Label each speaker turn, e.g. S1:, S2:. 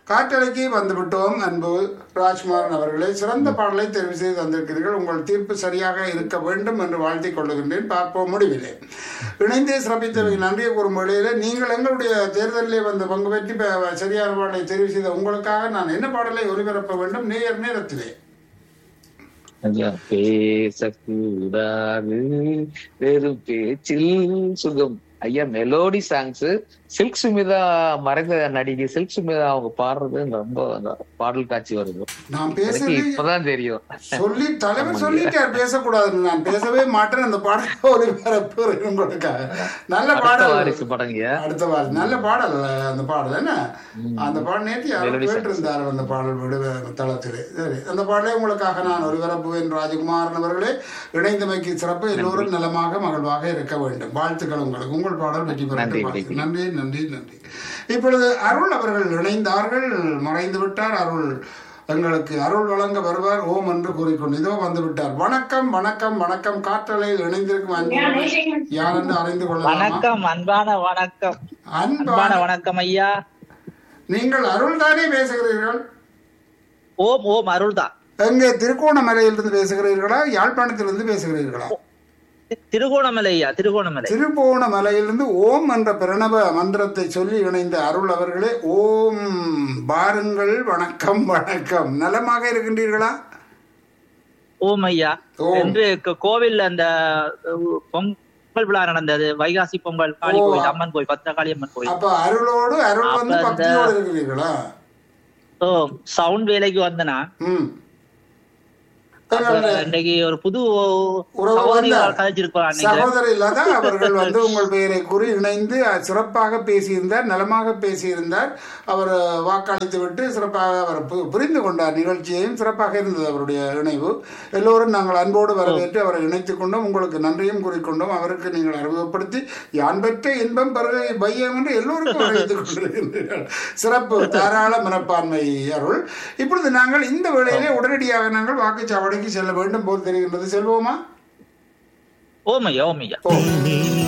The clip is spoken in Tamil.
S1: காற்றலைக்கு வந்துவிட்டோம் அன்பு ராஜ்குமாரன் அவர்களே சிறந்த பாடலை தெரிவு செய்து தந்திருக்கிறீர்கள் உங்கள் தீர்ப்பு சரியாக இருக்க வேண்டும் என்று வாழ்த்திக் கொள்ளுகின்றேன் பார்ப்போம் முடிவிலே இணைந்தே சிறப்பித்தவைக்கு நன்றியை கூறும் வேளையிலே நீங்கள் எங்களுடைய தேர்தலிலே வந்து பங்கு பெற்றி ப- சரியான பாடலை தெரிவு செய்த உங்களுக்காக நான் என்ன பாடலை ஒளிபரப்ப வேண்டும் நேர் நேரத்திலே
S2: ஐயா பேசக்கூடாது வெறும் பேச்சில் சுகம் ஐயா மெலோடி சாங்ஸ் சில்க் சுமிதா மறைந்த நடிகை சில்க் சுமிதா அவங்க பாடுறது ரொம்ப அந்த பாடல் காட்சி வருது
S1: நான்
S2: எனக்கு
S1: பேசுறது
S2: இப்பதான் தெரியும்
S1: சொல்லி தலைவர் சொல்லிட்டார் பேசக்கூடாதுன்னு நான் பேசவே மாட்டேன் அந்த பாடலை ஒளிபரப்புறேன் உங்களுக்காக நல்ல
S2: அடுத்த
S1: பாடல்
S2: வாரிசு படங்க
S1: அடுத்த வாரம் நல்ல பாடல் அந்த பாடல் என்ன அந்த பாடல் நேற்று யாரும்
S2: Melody songs.
S1: கேட்டிருந்தார் அந்த பாடல் விடுவ தளத்திலே சரி அந்த பாடலை உங்களுக்காக நான் ஒளிபரப்புவேன் ராஜகுமாரன் அவர்களே இணைந்தமைக்கு சிறப்பு எல்லோரும் நலமாக மகிழ்வாக இருக்க வேண்டும் வாழ்த்துக்கள் உங்களுக்கு உங்கள் பாடல் வெற்றி பெற
S2: நன்றி,
S1: வாழ்த்துக்கள். நன்றி நன்றி நன்றி இப்பொழுது அருள் அவர்கள் இணைந்தார்கள் மறைந்து விட்டார் அருள் எங்களுக்கு அருள் வழங்க வருவார் ஓம் என்று கூறிக்கொண்டு இதோ வந்து விட்டார் வணக்கம் வணக்கம் வணக்கம் காற்றலையில் இணைந்திருக்கும் அன்பு யார் என்று அறிந்து கொள்ளலாமா
S3: வணக்கம் அன்பான வணக்கம்
S1: அன்பான
S3: அன்பான வணக்கம் ஐயா
S1: நீங்கள் அருள் தானே பேசுகிறீர்கள்
S3: ஓம் ஓம் அருள்தான்
S1: எங்கே திருக்கோணமலையிலிருந்து பேசுகிறீர்களா யாழ்ப்பாணத்திலிருந்து பேசுகிறீர்களா
S3: திருகோணமலை ஐயா திருகோணமலை
S1: திருப்போணமலையிலிருந்து ஓம் என்ற பிரணவ மந்திரத்தை சொல்லி இணைந்த அருள் அவர்களே ஓம் பாருங்கள் வணக்கம் வணக்கம் நலமாக இருக்கின்றீர்களா
S3: ஓம் ஐயா
S1: ஓம்.
S3: என்று க- கோவில்ல அந்த அஹ், பொங்கல் விழா நடந்தது வைகாசி பொங்கல் காளி
S1: ஓ.
S3: கோயில் அம்மன் கோயில் பத்திரகாளி அம்மன் கோயில்
S1: அப்ப அருளோடு அருள் வந்து
S3: அப்ப அந்த-
S1: பக்தியோடு இருக்கிறீர்களா
S3: ஓ சவுண்ட் வேலைக்கு வந்தனா
S1: ம்
S3: அப்ப இன்னைக்கு ஒரு புது
S1: உறவு
S3: சகோதரி
S1: வந்தார்.
S3: கதைச்சிருக்கோம் அன்னைக்கு
S1: சகோதரி இல்லாத அவர்கள் வந்து உங்கள் பெயரை கூறி இணைந்து அஹ், சிறப்பாக பேசியிருந்தார் நலமாக பேசியிருந்தார் அவர் அஹ், வாக்களித்து விட்டு சிறப்பாக அவர் பு- புரிந்து கொண்டார் நிகழ்ச்சியையும் சிறப்பாக இருந்தது அவருடைய இணைவு எல்லோரும் நாங்கள் அன்போடு வரவேற்று அவரை இணைத்துக் கொண்டோம் உங்களுக்கு நன்றியும் கூறிக்கொண்டோம் அவருக்கு நீங்கள் அறிமுகப்படுத்தி யான் பெற்ற இன்பம் பிறகு பையம் என்று எல்லோருக்கும் அறிவித்துக் கொண்டிருக்கின்றீர்கள் சிறப்பு தாராள மனப்பான்மை அருள் இப்பொழுது நாங்கள் இந்த வேளையிலே உடனடியாக நாங்கள் வாக்குச்சாவடிக்கு செல்ல வேண்டும் போல் தெரிகின்றது செல்வோமா
S3: ஓம் ஐயா ஓம் ஐயா
S1: ஓ